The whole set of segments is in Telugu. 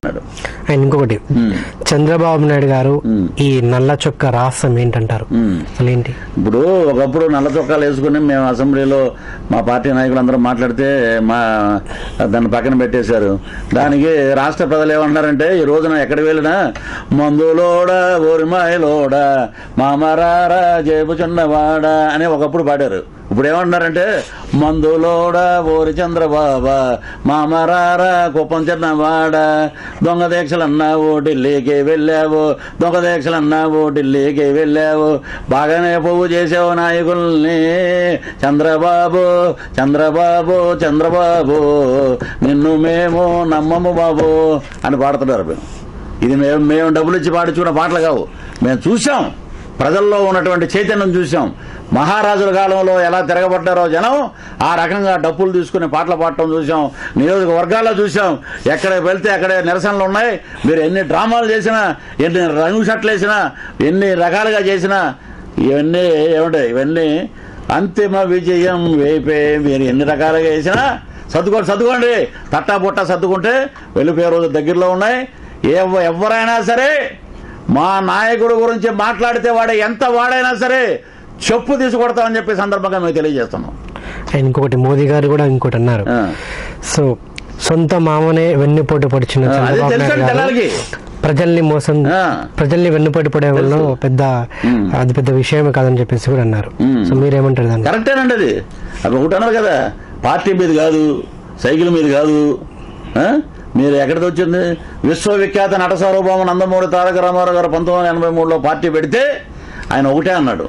అన్నాడు అండ్ ఇంకొకటి ఉమ్. చంద్రబాబు నాయుడు గారు మ్మ్. ఈ నల్ల చొక్క రహస్యం ఏంటంటారు ఉమ్. అసలు ఏంటి ఇప్పుడు ఒకప్పుడు నల్ల చొక్కాలు వేసుకుని మేము అసెంబ్లీలో మా పార్టీ నాయకులందరూ మాట్లాడితే మా దాన్ని పక్కన పెట్టేశారు దానికి రాష్ట్ర ప్రజలు ఏమంటున్నారంటే ఈ రోజున ఎక్కడికి వెళ్ళినా మందులోడ ఓరిమాయలోడ మామరారా జేబు చిన్నవాడ అని ఒకప్పుడు పాడారు ఇప్పుడు ఏమంటున్నారంటే మందులోడ ఓరి చంద్రబాబా మామరారా కుప్పం చిన్నవాడ దొంగ దీక్షలు అన్నావు ఢిల్లీకి వెళ్ళావు దొంగ దీక్షలు అన్నావు ఢిల్లీకి వెళ్ళావు బాగానే పువ్వు చేసావు నాయకుల్ని చంద్రబాబు చంద్రబాబు చంద్రబాబు నిన్ను మేము నమ్మము బాబు అని పాడుతున్నారు మేము ఇది మేము మేము డబ్బులు ఇచ్చి పాడించుకున్న పాటలు కావు మేము చూసాం ప్రజల్లో ఉన్నటువంటి చైతన్యం చూసాం మహారాజుల కాలంలో ఎలా తిరగబడ్డారో జనం ఆ రకంగా డప్పులు తీసుకుని పాటలు పాడటం చూసాం నియోజకవర్గాల్లో చూసాం ఎక్కడ వెళ్తే అక్కడే నిరసనలు ఉన్నాయి మీరు ఎన్ని డ్రామాలు చేసినా ఎన్ని రంగు షర్ట్లు వేసినా ఎన్ని రకాలుగా చేసినా ఇవన్నీ ఏముంటాయి ఇవన్నీ అంతిమ విజయం వేపే మీరు ఎన్ని రకాలుగా వేసినా సర్దుకోండి సర్దుకోండి తట్టా బుట్ట సర్దుకుంటే వెళ్ళిపోయే రోజు దగ్గరలో ఉన్నాయి ఎవ- ఎవరైనా సరే మా నాయకుడు గురించి మాట్లాడితే వాడు ఎంత వాడైనా సరే చెప్పు తీసుకొడతామని చెప్పి సందర్భంగా మేము తెలియజేస్తున్నాం అండ్ ఇంకొకటి మోదీ గారు కూడా ఇంకోటి అన్నారు ఆ. సో సొంత మామనే వెన్నుపోటు పొడిచిన ఆ, అది చంద్రబాబు తెలుసండి నాయుడు గారు జనాలకి. ప్రజల్ని మోసం ఆ. ప్రజల్ని వెన్నుపోటు పడేవాళ్ళు పెద్ద మ్మ్. అది పెద్ద విషయమే కాదని చెప్పేసి కూడా అన్నారు మ్మ్. సో మీరేమంటారు దాన్ని కరెక్టేనండి అది అది ఒకటి అన్నారు కదా పార్టీ మీద కాదు సైకిల్ మీద కాదు ఆ? మీరు ఎక్కడికి వచ్చింది విశ్వవిఖ్యాత నట సార్వభౌమ నందమూరి తారక రామారావు గారు పంతొమ్మిది వందల ఎనభై మూడులో పార్టీ పెడితే ఆయన ఒకటే అన్నాడు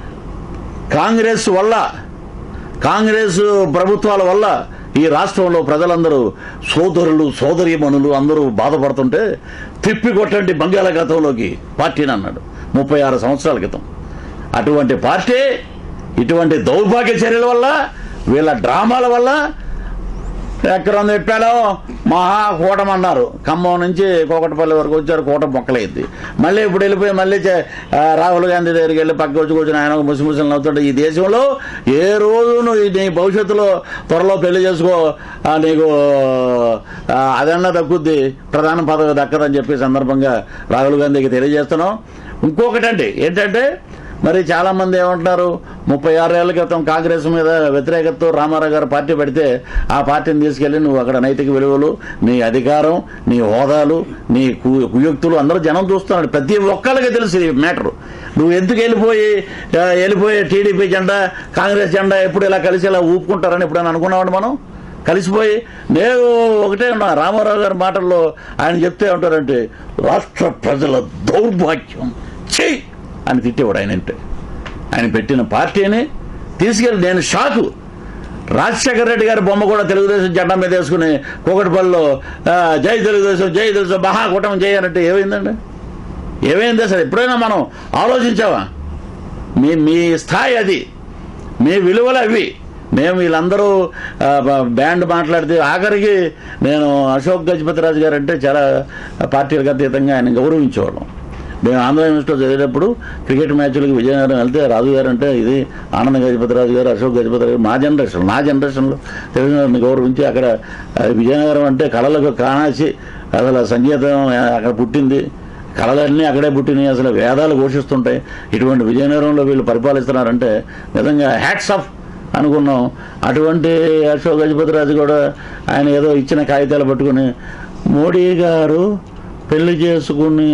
కాంగ్రెస్ వల్ల కాంగ్రెస్ ప్రభుత్వాల వల్ల ఈ రాష్ట్రంలో ప్రజలందరూ సోదరులు సోదరీమణులు అందరూ బాధపడుతుంటే తిప్పి కొట్టండి బంగాళాఖాతంలోకి పార్టీని అన్నాడు ముప్పై ఆరు సంవత్సరాల క్రితం అటువంటి పార్టీ ఇటువంటి దౌర్భాగ్య చర్యల వల్ల వీళ్ళ డ్రామాల వల్ల ఎక్కడ చెప్పాలో మహా కూటం అన్నారు ఖమ్మం నుంచి కోకటపల్లి వరకు వచ్చారు కూటం మొక్కలైంది మళ్ళీ ఇప్పుడు వెళ్ళిపోయి మళ్ళీ చే- ఆ, రాహుల్ గాంధీ దగ్గరికి వెళ్ళి పక్క వచ్చి కూర్చొని ఆయన ఒక ముసి ముసలి నవ్వుతుంటే ఈ దేశంలో ఏ రోజు నువ్వు నీ భవిష్యత్తులో త్వరలో పెళ్లి చేసుకో ఆ, నీకు ఆ, అదన్నా దక్కుద్ది ప్రధాన పదవి దక్కదని చెప్పి సందర్భంగా రాహుల్ గాంధీకి తెలియజేస్తున్నాం ఇంకొకటండి ఏంటంటే మరి చాలా మంది ఏమంటున్నారు ముప్పై ఆరు ఏళ్ల క్రితం కాంగ్రెస్ మీద వ్యతిరేకతతో రామారావు గారు పార్టీ పెడితే ఆ పార్టీని తీసుకెళ్లి నువ్వు అక్కడ నైతిక విలువలు నీ అధికారం నీ హోదాలు నీ కు- కుయుక్తులు అందరూ జనం చూస్తున్నాడు ప్రతి ఒక్కరికి తెలుసు ఈ మ్యాటర్ నువ్వు ఎందుకు వెళ్ళిపోయి ఆ, వెళ్ళిపోయి టీడీపీ జెండా కాంగ్రెస్ జెండా ఎప్పుడు ఇలా కలిసి ఇలా ఊపుకుంటారని ఎప్పుడైనా అనుకున్నామండి మనం కలిసిపోయి నేను ఒకటే ఉన్నా రామారావు గారి మాటల్లో ఆయన చెప్తే ఉంటారంటే రాష్ట్ర ప్రజల దౌర్భాగ్యం చెయ్యి అని తిట్టేవాడు ఆయన అంటే ఆయన పెట్టిన పార్టీని తీసుకెళ్ళి నేను షాకు రాజశేఖర రెడ్డి గారి బొమ్మ కూడా తెలుగుదేశం జెండా మీద వేసుకుని కూకటిపల్లిలో ఆ, జై తెలుగుదేశం జై తెలుగుదేశం మహాకూటమి జై అనంటే ఏమైందండి ఏమైంది అసలు ఎప్పుడైనా మనం ఆలోచించావా మీ మీ స్థాయి అది మీ విలువలు అవి మేము వీళ్ళందరూ ఆ, బ- బ్యాండ్ మాట్లాడితే ఆఖరికి నేను అశోక్ గజపతిరాజు గారు అంటే చాలా పార్టీలకు అతీతంగా ఆయన గౌరవించేవాళ్ళం మేము ఆంధ్ర యూనివర్సిటీలో చదివేటప్పుడు క్రికెట్ మ్యాచ్లకు విజయనగరం వెళ్తే రాజు గారు అంటే ఇది ఆనంద గజపతిరాజు గారు అశోక్ గజపతిరాజు గారు మా జనరేషన్ నా జనరేషన్లో తెలుగుని గౌరవించి అక్కడ ఆ, విజయనగరం అంటే కళలకు కానాసి అసలు సంగీతం ఆ, అక్కడ పుట్టింది కళలన్నీ అక్కడే పుట్టినాయి అసలు వేదాలు ఘోషిస్తుంటాయి ఇటువంటి విజయనగరంలో వీళ్ళు పరిపాలిస్తున్నారంటే నిజంగా హ్యాట్స్ ఆఫ్ అనుకున్నాం అటువంటి అశోక్ గజపతిరాజు కూడా ఆయన ఏదో ఇచ్చిన కాగితాలు పట్టుకుని మోడీ గారు పెళ్లి చేసుకుని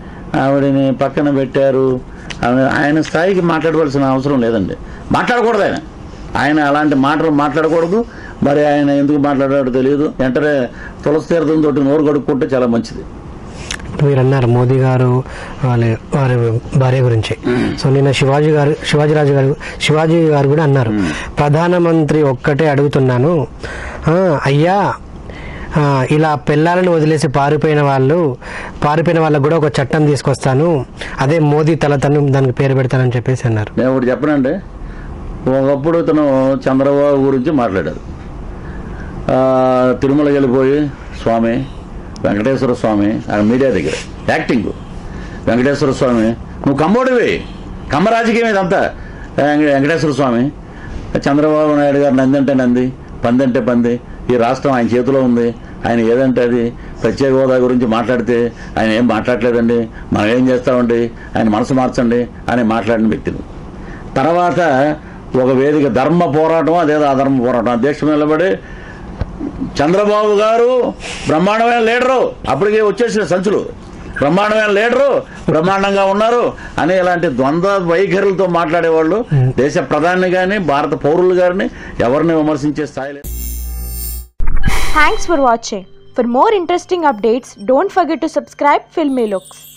ఆవిడని పక్కన పెట్టారు ఆమె ఆయన స్థాయికి మాట్లాడవలసిన అవసరం లేదండి మాట్లాడకూడదు ఆయన ఆయన అలాంటి మాటలు మాట్లాడకూడదు మరి ఆయన ఎందుకు మాట్లాడాడో తెలియదు వెంటనే తులసి తీర్థంతో నోరు కడుక్కుంటే చాలా మంచిది మీరు అన్నారు మోదీ గారు వాళ్ళ వారి భార్య గురించి సో నిన్న శివాజీ గారు శివాజీరాజు గారు శివాజీ గారు కూడా అన్నారు ప్రధానమంత్రి ఒక్కటే అడుగుతున్నాను ఆ, అయ్యా ఆ, ఇలా పిల్లలను వదిలేసి పారిపోయిన వాళ్ళు పారిపోయిన వాళ్ళకు కూడా ఒక చట్టం తీసుకొస్తాను అదే మోదీ తలతను దానికి పేరు పెడతానని చెప్పేసి అన్నారు నేను ఒకటి చెప్పనండి ఒకప్పుడు ఇతను చంద్రబాబు గురించి మాట్లాడారు ఆ, తిరుమలకి వెళ్ళిపోయి స్వామి వెంకటేశ్వర స్వామి ఆయన మీడియా దగ్గర యాక్టింగ్ వెంకటేశ్వర స్వామి నువ్వు కమ్మోడివి కమ్మ రాజకీయం ఇదంతా వెంక- వెంకటేశ్వర స్వామి చంద్రబాబు నాయుడు గారు నంది అంటే నంది పంది అంటే పంది ఈ రాష్ట్రం ఆయన చేతిలో ఉంది ఆయన ఏదంటే అది ప్రత్యేక హోదా గురించి మాట్లాడితే ఆయన ఏం మాట్లాడలేదండి మనం ఏం చేస్తామండి ఆయన మనసు మార్చండి అని మాట్లాడిన వ్యక్తులు తర్వాత ఒక వేదిక ధర్మ పోరాటం అదేదో అధర్మ పోరాటం అధ్యక్షుడు నిలబడి చంద్రబాబు గారు బ్రహ్మాండమైన లీడరు అప్పటికే వచ్చేసిన సంచులు బ్రహ్మాండమైన లీడరు బ్రహ్మాండంగా ఉన్నారు అని ఇలాంటి ద్వంద్వ వైఖరులతో మాట్లాడేవాళ్ళు దేశ ప్రధాని కానీ భారత పౌరులు గారిని ఎవరిని విమర్శించే స్థాయి లేదు Thanks for watching. For more interesting updates, don't forget to subscribe Filmy Looks.